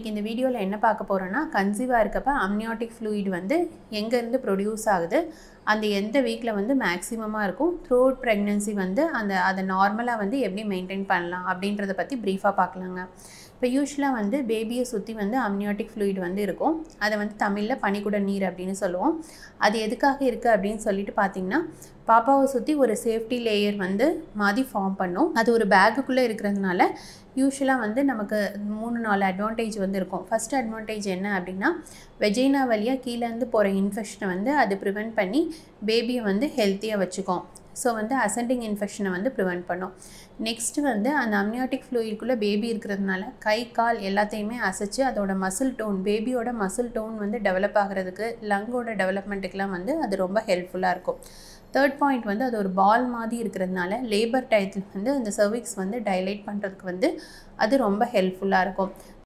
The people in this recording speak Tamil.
இன்றைக்கி இந்த வீடியோவில் என்ன பார்க்க போகிறோன்னா கன்சீவாக இருக்கப்ப அம்னியாட்டிக் ஃப்ளூயிட் வந்து எங்கேருந்து ப்ரொடியூஸ் ஆகுது அந்த எந்த வீக்கில் வந்து மேக்ஸிமமாக இருக்கும் த்ரூ அவுட் ப்ரெக்னென்சி வந்து அந்த அதை நார்மலாக வந்து எப்படி மெயின்டைன் பண்ணலாம் அப்படின்றத பற்றி ப்ரீஃபாக பார்க்கலாங்க இப்போ யூஸ்வலாக வந்து பேபியை சுற்றி வந்து அம்னியாட்டிக் ஃப்ளூயிட் வந்து இருக்கும் அதை வந்து தமிழில் பனிக்குட நீர் அப்படின்னு சொல்லுவோம் அது எதுக்காக இருக்குது அப்படின்னு சொல்லிட்டு பார்த்தீங்கன்னா பாப்பாவை சுற்றி ஒரு சேஃப்டி லேயர் வந்து மாதிரி ஃபார்ம் பண்ணும் அது ஒரு பேக்குக்குள்ளே இருக்கிறதுனால யூஸ்வலாக வந்து நமக்கு மூணு நாலு அட்வான்டேஜ் வந்து இருக்கும் ஃபஸ்ட் அட்வான்டேஜ் என்ன அப்படின்னா வெஜைனா வழியாக கீழேருந்து போகிற இன்ஃபெக்ஷனை வந்து அது ப்ரிவெண்ட் பண்ணி பேபியை வந்து ஹெல்த்தியாக வச்சுக்கும் ஸோ வந்து அசெண்டிங் இன்ஃபெக்ஷனை வந்து ப்ரிவெண்ட் பண்ணும் நெக்ஸ்ட்டு வந்து அந்த அம்னியாட்டிக் ஃப்ளூயிட்குள்ளே பேபி இருக்கிறதுனால கை கால் எல்லாத்தையுமே அசைச்சு அதோட மசில் டோன் பேபியோட மசில் டோன் வந்து டெவலப் ஆகிறதுக்கு லங்கோட டெவலப்மெண்ட்டுக்கெலாம் வந்து அது ரொம்ப ஹெல்ப்ஃபுல்லாக இருக்கும் தேர்ட் பாயிண்ட் வந்து அது ஒரு பால் மாதிரி இருக்கிறதுனால லேபர் டயத்தில் வந்து அந்த சர்விக்ஸ் வந்து டைலைட் பண்ணுறதுக்கு வந்து அது ரொம்ப ஹெல்ப்ஃபுல்லாக இருக்கும்